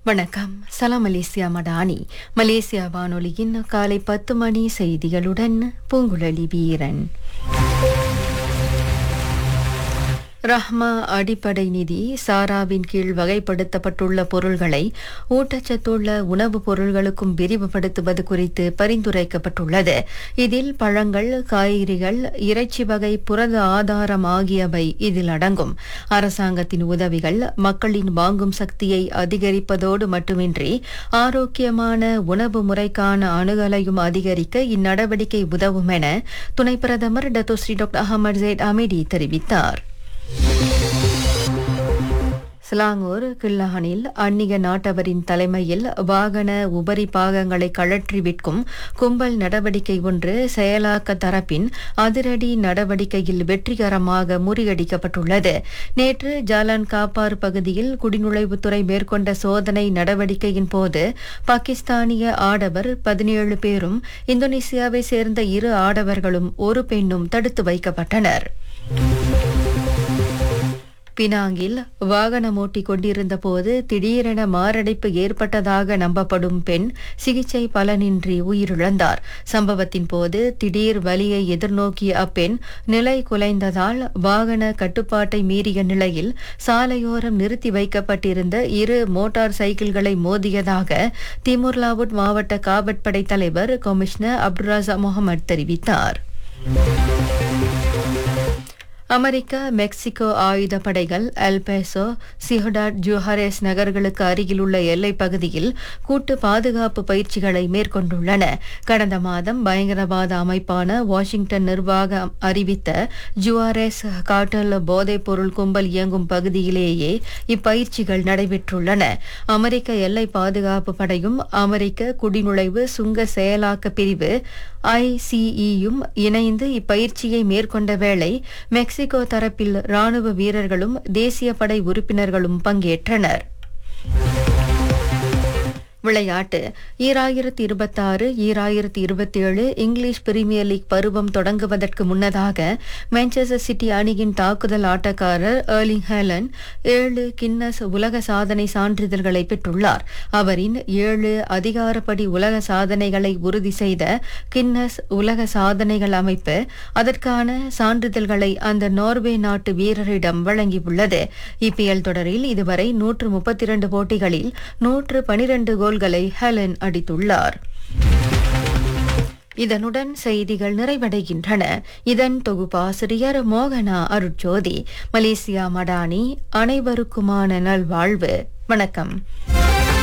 வணக்கம் சலாம் Malaysia Madani Malaysia வானொலியின் காலை பத்து மணி செய்திகளுடன் பூங்குழலி வீரன் ரஹ்மா அடிப்படை நிதி சாராவின் கீழ் வகைப்படுத்தப்பட்டுள்ள பொருள்களை ஊட்டச்சத்துள்ள உணவுப் பொருள்களுக்கும் விரிவுபடுத்துவது குறித்து பரிந்துரைக்கப்பட்டுள்ளது இதில் பழங்கள் காய்கறிகள் இறைச்சி வகை புரத ஆதாரம் ஆகியவை இதில் அடங்கும் அரசாங்கத்தின் உதவிகள் மக்களின் வாங்கும் சக்தியை அதிகரிப்பதோடு மட்டுமின்றி ஆரோக்கியமான உணவு முறைக்கான அணுகலையும் அதிகரிக்க இந்நடவடிக்கை உதவும் என துணை பிரதமர் Datuk Seri doctor Ahmad Zahid Hamidi தெரிவித்தார் சிலாங்கூர் கில்லானில் அந்நிய நாட்டவரின் தலைமையில் வாகன உபரி பாகங்களை கழற்றி விற்கும் கும்பல் நடவடிக்கை ஒன்று செயலாக்க தரப்பின் அதிரடி நடவடிக்கையில் வெற்றிகரமாக முறியடிக்கப்பட்டுள்ளது நேற்று ஜாலான் காப்பார் பகுதியில் குடிநுழைவுத்துறை மேற்கொண்ட சோதனை நடவடிக்கையின் போது பாகிஸ்தானிய ஆடவர் பதினேழு பேரும் இந்தோனேசியாவை சேர்ந்த இரு ஆடவர்களும் ஒரு பெண்ணும் தடுத்து வைக்கப்பட்டனர் பினாங்கில் வாகனம் ஓட்டிக் கொண்டிருந்த போது திடீரென மாரடைப்பு ஏற்பட்டதாக நம்பப்படும் பெண் சிகிச்சை பலனின்றி உயிரிழந்தார் சம்பவத்தின் போது திடீர் வலியை எதிர்நோக்கிய அப்பெண் நிலை குலைந்ததால் வாகன கட்டுப்பாட்டை மீறிய நிலையில் சாலையோரம் நிறுத்தி வைக்கப்பட்டிருந்த இரு மோட்டார் சைக்கிள்களை மோதியதாக திமுர்லாவுட் மாவட்ட காவற்படை தலைவர் கமிஷனர் அப்துராசா முகமது தெரிவித்தார் அமெரிக்கா மெக்சிகோ ஆயுத படைகள் எல்பேசோ சிஹடாட் ஜுஹாரேஸ் நகர்களுக்கு அருகிலுள்ள எல்லைப் பகுதியில் கூட்டு பாதுகாப்பு பயிற்சிகளை மேற்கொண்டுள்ளன கடந்த மாதம் பயங்கரவாத அமைப்பான வாஷிங்டன் நிர்வாகம் அறிவித்த ஜுவாரேஸ் காட்டல் போதைப் பொருள் கும்பல் இயங்கும் பகுதியிலேயே இப்பயிற்சிகள் நடைபெற்றுள்ளன அமெரிக்க எல்லை பாதுகாப்பு படையும் அமெரிக்க குடிநுழைவு சுங்க செயலாக்க பிரிவு ஐசிஇயும் இணைந்து இப்பயிற்சியை மேற்கொண்ட வேளை மெக்சிகோ தரப்பில் ராணுவ வீரர்களும் தேசிய படை உறுப்பினர்களும் பங்கேற்றனர் விளையாட்டு ஈராயிரத்தி இருபத்தாறு ஈராயிரத்தி இருபத்தேழு இங்கிலீஷ் பிரீமியர் லீக் பருவம் தொடங்குவதற்கு முன்னதாக மான்செஸ்டர் சிட்டி அணியின் தாக்குதல் ஆட்டக்காரர் ஏர்லிங் ஹேலன் ஏழு கின்னஸ் உலக சாதனை சான்றிதழ்களை பெற்றுள்ளார் அவரின் ஏழு அதிகாரப்படி உலக சாதனைகளை உறுதி செய்த கின்னஸ் உலக சாதனைகள் அமைப்பு அதற்கான சான்றிதழ்களை அந்த நார்வே நாட்டு வீரரிடம் வழங்கியுள்ளது இபிஎல் தொடரில் இதுவரை நூற்று முப்பத்தி இரண்டு போட்டிகளில் நூற்று பனிரண்டு கோல்களை ஹெலன் அடித்துள்ளார் இதனுடன் செய்திகள் நிறைவடைகின்றன இதன் தொகுப்பாசிரியர் மோகனா அருட்ஜோதி மலேசியா மடானி அனைவருக்குமான நல்வாழ்வு வணக்கம்